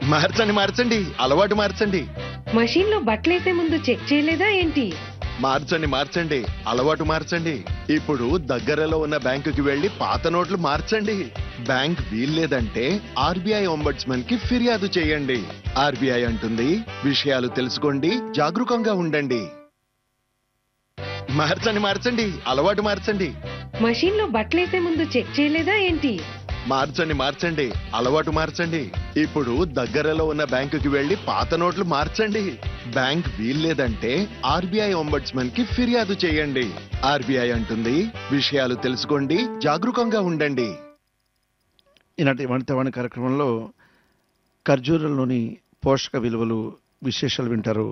మార్చండి మార్చండి అలవాటు మార్చండి మషీన్లో బట్టలేసే ముందు చెక్ చేయలేదా ఏంటి మార్చండి మార్చండి అలవాటు మార్చండి ఇప్పుడు దగ్గరలో ఉన్న బ్యాంకుకి వెళ్లి పాత నోట్లు మార్చండి బ్యాంక్ వీల్లేదంటే ఆర్బీఐ ఒంబడ్స్మన్ కి ఫిర్యాదు చేయండి ఆర్బీఐ అంటుంది విషయాలు తెలుసుకోండి జాగరూకంగా ఉండండి మార్చండి మార్చండి అలవాటు మార్చండి మషీన్లో బట్టలేసే ముందు చెక్ చేయలేదా ఏంటి మార్చండి మార్చండి అలవాటు మార్చండి ఇప్పుడు దగ్గరలో ఉన్న బ్యాంకుకి వెళ్లి పాత నోట్లు మార్చండి బ్యాంక్ వీల్లేదంటే ఆర్బీఐ ఒంబడ్స్మన్ కి ఫిర్యాదు చేయండి ఆర్బీఐ అంటుంది విషయాలు తెలుసుకోండి జాగరూకంగా ఉండండి ఈనాటి వనితవాణి కార్యక్రమంలో ఖర్జూరంలోని పోషక విలువలు విశేషాలు వింటారు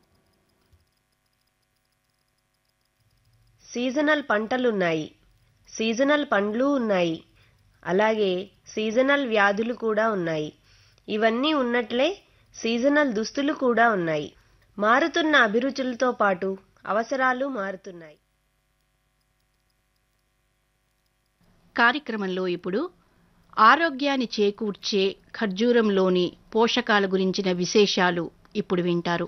సీజనల్ పంటలున్నాయి సీజనల్ పండ్లు ఉన్నాయి అలాగే సీజనల్ వ్యాధులు కూడా ఉన్నాయి ఇవన్నీ ఉన్నట్లే సీజనల్ దుస్తులు కూడా ఉన్నాయి మారుతున్న అభిరుచులతో పాటు అవసరాలు మారుతున్నాయి కార్యక్రమంలో ఇప్పుడు ఆరోగ్యాన్ని చేకూర్చే ఖర్జూరంలోని పోషకాల గురించిన విశేషాలు ఇప్పుడు వింటారు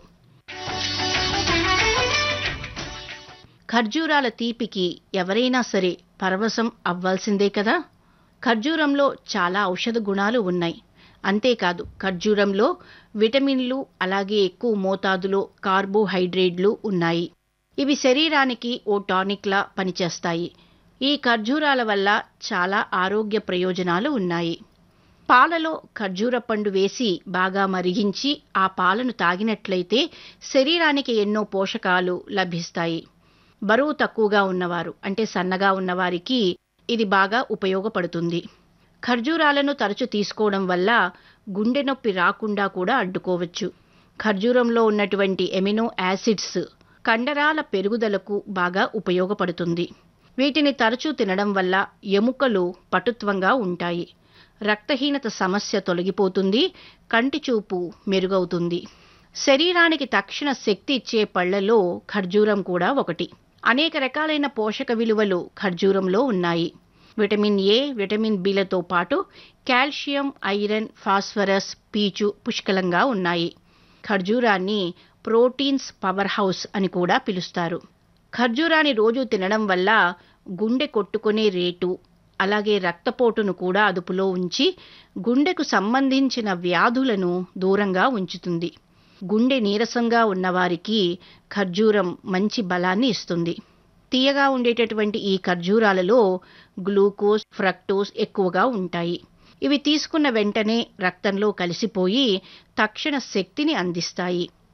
ఖర్జూరాల తీపికి ఎవరైనా సరే పరవశం అవ్వాల్సిందే కదా ఖర్జూరంలో చాలా ఔషధ గుణాలు ఉన్నాయి అంతేకాదు ఖర్జూరంలో విటమిన్లు అలాగే ఎక్కువ మోతాదులో కార్బోహైడ్రేట్లు ఉన్నాయి ఇవి శరీరానికి ఓ టానిక్లా పనిచేస్తాయి ఈ ఖర్జూరాల వల్ల చాలా ఆరోగ్య ప్రయోజనాలు ఉన్నాయి పాలలో ఖర్జూర పండు వేసి బాగా మరిగించి ఆ పాలను తాగినట్లయితే శరీరానికి ఎన్నో పోషకాలు లభిస్తాయి బరువు తక్కువగా ఉన్నవారు అంటే సన్నగా ఉన్నవారికి ఇది బాగా ఉపయోగపడుతుంది ఖర్జూరాలను తరచు తీసుకోవడం వల్ల గుండె నొప్పి రాకుండా కూడా అడ్డుకోవచ్చు ఖర్జూరంలో ఉన్నటువంటి ఎమినో యాసిడ్స్ కండరాల పెరుగుదలకు బాగా ఉపయోగపడుతుంది వీటిని తరచూ తినడం వల్ల ఎముకలు పటుత్వంగా ఉంటాయి రక్తహీనత సమస్య తొలగిపోతుంది కంటి చూపు మెరుగవుతుంది శరీరానికి తక్షణ శక్తి ఇచ్చే పళ్లలో ఖర్జూరం కూడా ఒకటి అనేక రకాలైన పోషక విలువలు ఖర్జూరంలో ఉన్నాయి విటమిన్ ఏ విటమిన్ బిలతో పాటు కాల్షియం ఐరన్ ఫాస్ఫరస్ పీచు పుష్కలంగా ఉన్నాయి ఖర్జూరాన్ని ప్రోటీన్స్ పవర్ హౌస్ అని కూడా పిలుస్తారు ఖర్జూరాన్ని రోజు తినడం వల్ల గుండె కొట్టుకునే రేటు అలాగే రక్తపోటును కూడా అదుపులో ఉంచి గుండెకు సంబంధించిన వ్యాధులను దూరంగా ఉంచుతుంది గుండె నీరసంగా ఉన్నవారికి ఖర్జూరం మంచి బలాన్ని ఇస్తుంది తీయగా ఉండేటటువంటి ఈ ఖర్జూరాలలో గ్లూకోజ్ ఫ్రక్టోస్ ఎక్కువగా ఉంటాయి ఇవి తీసుకున్న వెంటనే రక్తంలో కలిసిపోయి తక్షణ శక్తిని అందిస్తాయి